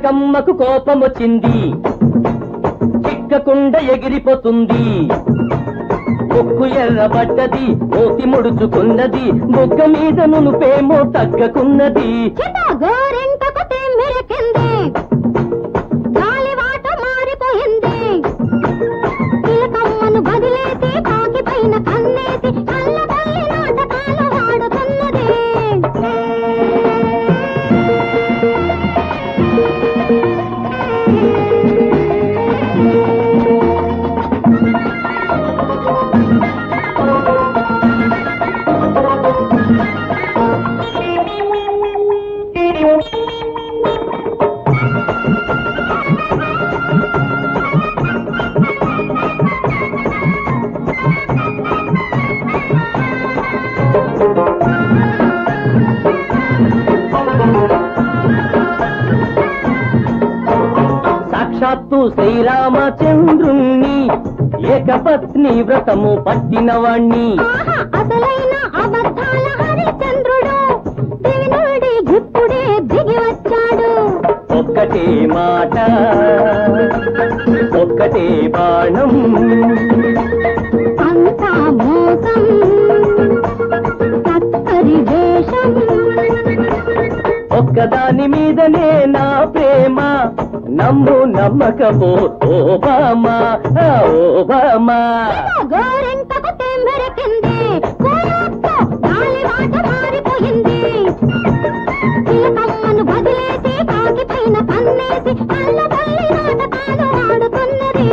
చిలకమ్మకు కోపమొచ్చింది చిక్కకుండా ఎగిరిపోతుంది ముక్కు ఎర్రబడ్డది మూతి ముడుచుకున్నది బుగ్గ మీద నునుపేమో తగ్గకున్నది చిట గోరింటకు తిమ్మిరికింది గాలివాట మారిపోయింది చిలకమ్మను బదిలేసి కాకి పైన కన్నేసి కళ్ళ తల్లి నాటకాలు ఆడుతున్నది సాక్షాత్తు శ్రీరామచంద్రుణ్ణి ఏకపత్ని వ్రతము పట్టినవాణ్ణి ఆహా అసలైన అబద్ధాల హరిచంద్రుడు దివి నుండి ఇప్పుడే దిగి వచ్చాడు ఒక్కటే మాట ఒక్కటే బాణం అంతా మోసం తక్కరి వేషం ఒక్కదాని మీదనే నా ప్రేమ నమ్ము నమ్మకపో ఓబామా ఆ ఓబామా గోరింటకు తెమ్మెరికింది కోరొక్క గాలివాట మారిపోయింది చిలకమ్మను బదిలేసి కాకి పైన కన్నేసి కళ్ళ తల్లి నాటకాలు ఆడుతున్నది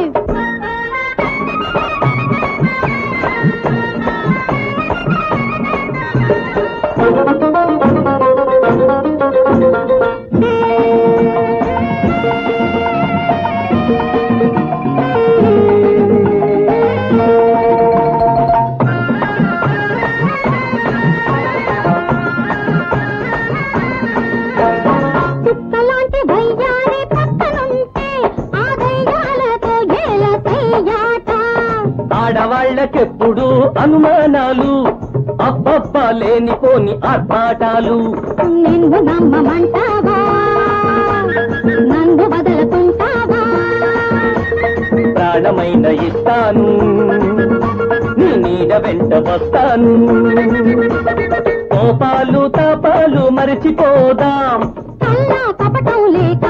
చుక్కలాంటి వయ్యారి పక్కనుంటే ఆ దయ్యాలతో ఏల చెయ్యాట ఆడవాళ్ళకెప్పుడు అనుమానాలు అబ్బబ్బ లేనిపోని ఆర్భాటాలు నిన్ను నమ్మమంటావా నన్ను వదలకుంటావా ప్రాణమైన ఇస్తాను నీ నీడ వెంట వస్తాను కోపాలు తాపాలు మరచిపోదాం కల్లా కపటం లేక